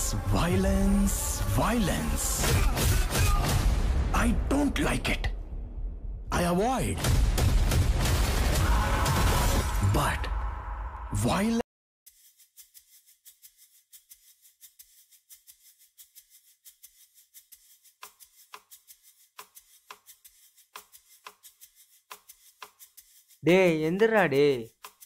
violence, violence. I don't like it. I avoid. But violence. டேய் எந்திரா டேய்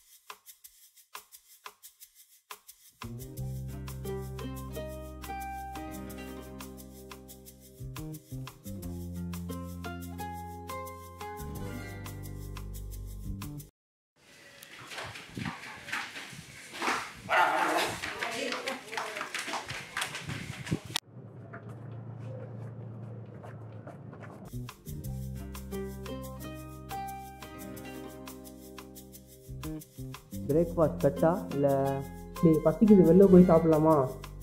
breakfast கட்டா இல்லை டேய் பசிக்குது வெளில போய் சாப்பிடலாமா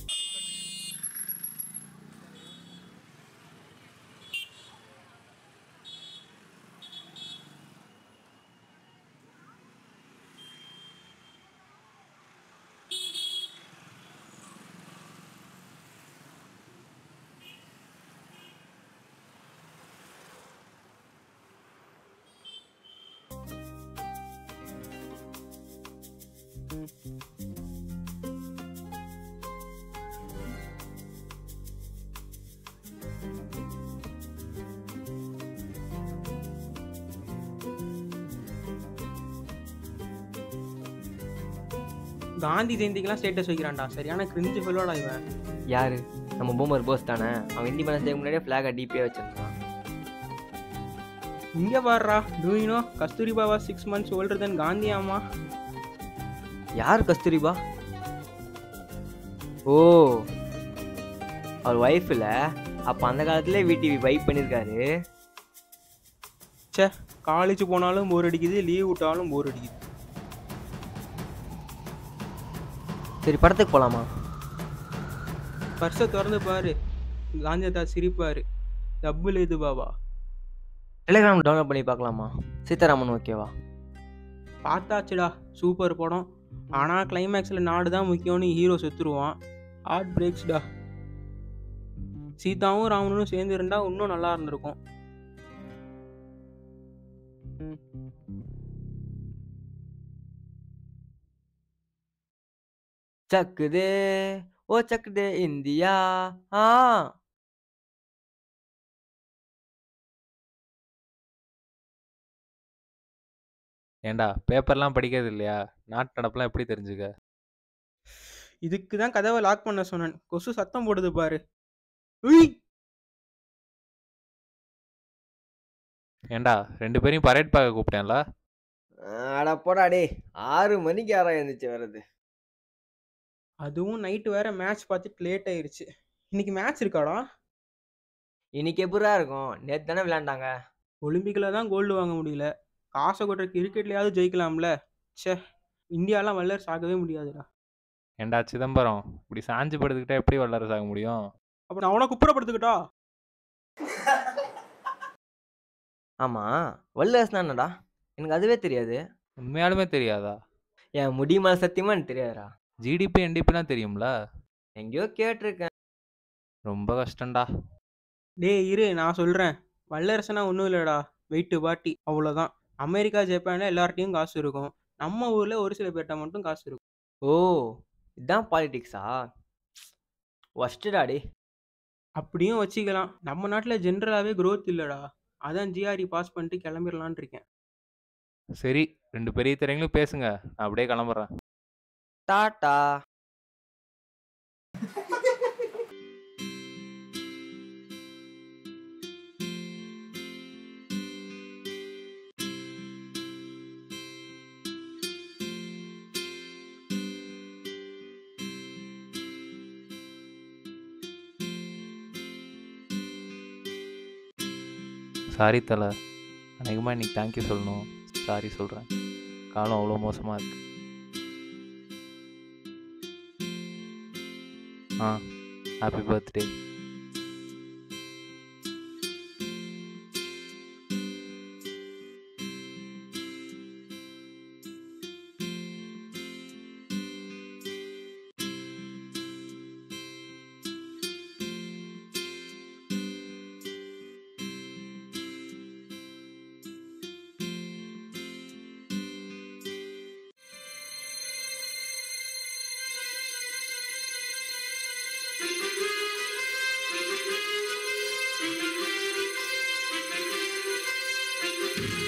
காந்தி ஜெயந்திக்கெல்லாம் ஸ்டேட்டஸ் வைக்கிறான்டா சரியான கிரிஞ்சு ஃபெல்லோடா இவன் யாரு நம்ம பூமர் போஸ் தானே அவன் இண்டிபெண்டன்ஸ் டேக்கு முன்னாடியே ஃப்ளாகை டிபியே வச்சிருந்தான் இங்கே பாடுறா டூயினோ Kasturba was six months older then Gandhi ஆமா யார் கஸ்தூரிபா ஓ அவர் ஒய்ஃபில் அப்போ அந்த காலத்துல விடிவி வைப் பண்ணியிருக்காரு ச்சே காலேஜ் போனாலும் போர் அடிக்குது லீவ் விட்டாலும் போர் அடிக்குது சரி படத்துக்கு போகலாமா பர்ஸை திறந்து பாரு காந்தி தாத்தா சிரிப்பாரு டப்புல இது பாபா டெலிகிராம் டவுன்லோட் பண்ணி பார்க்கலாமா சீதாராமன் ஓகேவா பார்த்தாச்சுடா சூப்பர் படம் ஆனால் கிளைமேக்ஸில் நாடு தான் முக்கியம்னு ஹீரோ செத்துருவான் ஹார்ட் பிரேக்ஸ்டா சீதாவும் ராமனும் சேர்ந்து இருந்தா இன்னும் நல்லா இருந்திருக்கும் சக்குதே ஓ சக்குதே இந்தியா ஆ ஏன்டா பேப்பர்லாம் படிக்கிறது இல்லையா நாட்டு நடப்பெல்லாம் எப்படி தெரிஞ்சுக்க இதுக்கு தான் கதவை லாக் பண்ண சொன்னேன் கொசு சத்தம் போடுது பாரு உய் ஏன்டா ரெண்டு பேரையும் பரேட் பார்க்க கூப்பிட்டேன்ல அட போடா டே ஆறு மணிக்கு யாரா எழுந்துச்சு வர்றது அதுவும் நைட்டு வேற மேட்ச் பார்த்துட்டு லேட் ஆயிருச்சு இன்னைக்கு மேட்ச் இருக்காடா இன்னைக்கு எப்படா இருக்கும் நேத்து தானே விளையாண்டாங்க ஒலிம்பிக்கில் தான் கோல்டு வாங்க முடியல காசை கொட்டுற கிரிக்கெட்லயாவது ஜெயிக்கலாம்ல ச்சே இந்தியாலாம் வல்லரசு ஆகவே முடியாதுடா ஏன்டா சிதம்பரம் இப்படி சாஞ்சு படுத்துக்கிட்டா எப்படி வல்லரசு ஆக முடியும் அப்போ நான் அவனை குப்புறப்படுத்துக்கிட்டா ஆமா வல்லரசுனா என்னடா எனக்கு அதுவே தெரியாது உண்மையாலுமே தெரியாதா என் முடி மேல சத்தியமா எனக்கு தெரியாதுடா ஜிடிபி என்டிபிலாம் தெரியும்ல எங்கேயோ கேட்டிருக்கேன் ரொம்ப கஷ்டம்டா டேய் இரு நான் சொல்கிறேன் வல்லரசுனா ஒன்றும் இல்லைடா வெயிட்டு பாட்டி அவ்வளோதான் அமெரிக்கா ஜப்பானில் எல்லார்ட்டையும் காசு இருக்கும் நம்ம ஊரில் ஒரு சில பேர்கிட்ட மட்டும் காசு இருக்கும் ஓ இதான் பாலிடிக்ஸா ஒஸ்டடா டே அப்படியும் வச்சுக்கலாம் நம்ம நாட்டில் ஜென்ரலாகவே growth இல்லைடா அதான் ஜிஆர்இ பாஸ் பண்ணிட்டு கிளம்பிடலான் இருக்கேன் சரி ரெண்டு பெரிய திரைங்களும் பேசுங்க நான் அப்படியே கிளம்புறேன் டாட்டா சாரி தலை அநேகமாக இன்னைக்கு தேங்க்யூ சொல்லணும் சாரி சொல்கிறேன் காலம் அவ்வளோ மோசமாக இருக்கு ஆ ஹாப்பி பர்த்டே ஆ